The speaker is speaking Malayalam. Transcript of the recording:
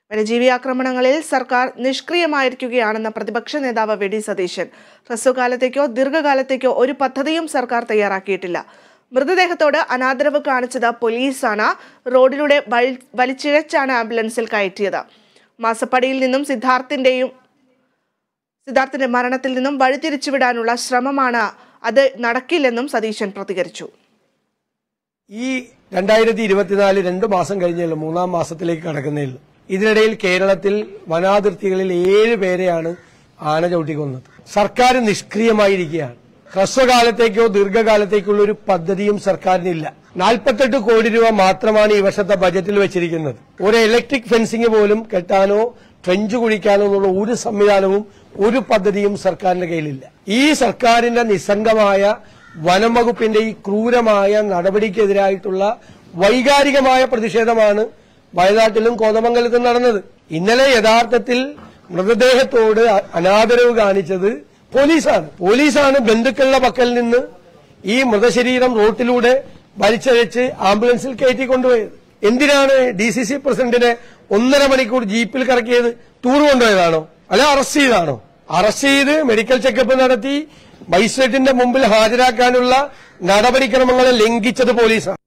വന്യജീവി ആക്രമണങ്ങളിൽ സർക്കാർ നിഷ്ക്രിയമായിരിക്കുകയാണെന്ന പ്രതിപക്ഷ നേതാവ് വി ഡി സതീശൻ ഹ്രസ്വകാലത്തേക്കോ ദീർഘകാലത്തേക്കോ ഒരു പദ്ധതിയും സർക്കാർ തയ്യാറാക്കിയിട്ടില്ല മൃതദേഹത്തോട് അനാദരവ് കാണിച്ചത് പോലീസാണ് റോഡിലൂടെ വലി- വലിച്ചിഴച്ചാണ് ആംബുലൻസിൽ കയറ്റിയത് മാസപ്പടിയിൽ നിന്നും സിദ്ധാർത്ഥിന്റെയും സിദ്ധാർത്ഥിന്റെ മരണത്തിൽ നിന്നും വഴിതിരിച്ചുവിടാനുള്ള ശ്രമമാണ് അത് നടക്കില്ലെന്നും സതീശൻ പ്രതികരിച്ചു ഈ രണ്ടായിരത്തി ഇരുപത്തിനാല് രണ്ട് മാസം കഴിഞ്ഞുള്ളൂ മൂന്നാം മാസത്തിലേക്ക് കടക്കുന്നേയുള്ളൂ ഇതിനിടയിൽ കേരളത്തിൽ വനാതിർത്തികളിൽ ഏഴ് പേരെയാണ് ആന ചവിട്ടിക്കൊന്നത് സർക്കാർ നിഷ്ക്രിയമായിരിക്കുകയാണ് ഹ്രസ്വകാലത്തേക്കോ ദീർഘകാലത്തേക്കുള്ള ഒരു പദ്ധതിയും സർക്കാരിനില്ല നാൽപ്പത്തെട്ട് കോടി രൂപ മാത്രമാണ് ഈ വർഷത്തെ ബജറ്റിൽ വെച്ചിരിക്കുന്നത് ഒരു ഇലക്ട്രിക് ഫെൻസിംഗ് പോലും കെട്ടാനോ ട്രെഞ്ച് കുഴിക്കാനോ എന്നുള്ള ഒരു സംവിധാനവും ഒരു പദ്ധതിയും സർക്കാരിന്റെ കയ്യിലില്ല ഈ സർക്കാരിന്റെ നിസ്സംഗമായ വനം വകുപ്പിന്റെ ഈ ക്രൂരമായ നടപടിക്കെതിരായിട്ടുള്ള വൈകാരികമായ പ്രതിഷേധമാണ് വയനാട്ടിലും കോതമംഗലത്തും നടന്നത് ഇന്നലെ യഥാർത്ഥത്തിൽ മൃതദേഹത്തോട് അ- അനാദരവ് കാണിച്ചത് പോലീസാണ് പോലീസാണ് ബന്ധുക്കളുടെ പക്കൽ നിന്ന് ഈ മൃതശരീരം റോട്ടിലൂടെ വലിച്ചഴച്ച് ആംബുലൻസിൽ കയറ്റി കൊണ്ടുപോയത് എന്തിനാണ് ഡി സി സി പ്രസിഡന്റിനെ ഒന്നര മണിക്കൂർ ജീപ്പിൽ കറക്കിയത് ടൂർ കൊണ്ടുപോയതാണോ അല്ല അറസ്റ്റ് ചെയ്താണോ അറസ്റ്റ് ചെയ്ത് മെഡിക്കൽ ചെക്കപ്പ് നടത്തി മജിസ്ട്രേറ്റിന്റെ മുമ്പിൽ ഹാജരാക്കാനുള്ള നടപടിക്രമങ്ങളെ ലംഘിച്ചത് പോലീസാണ്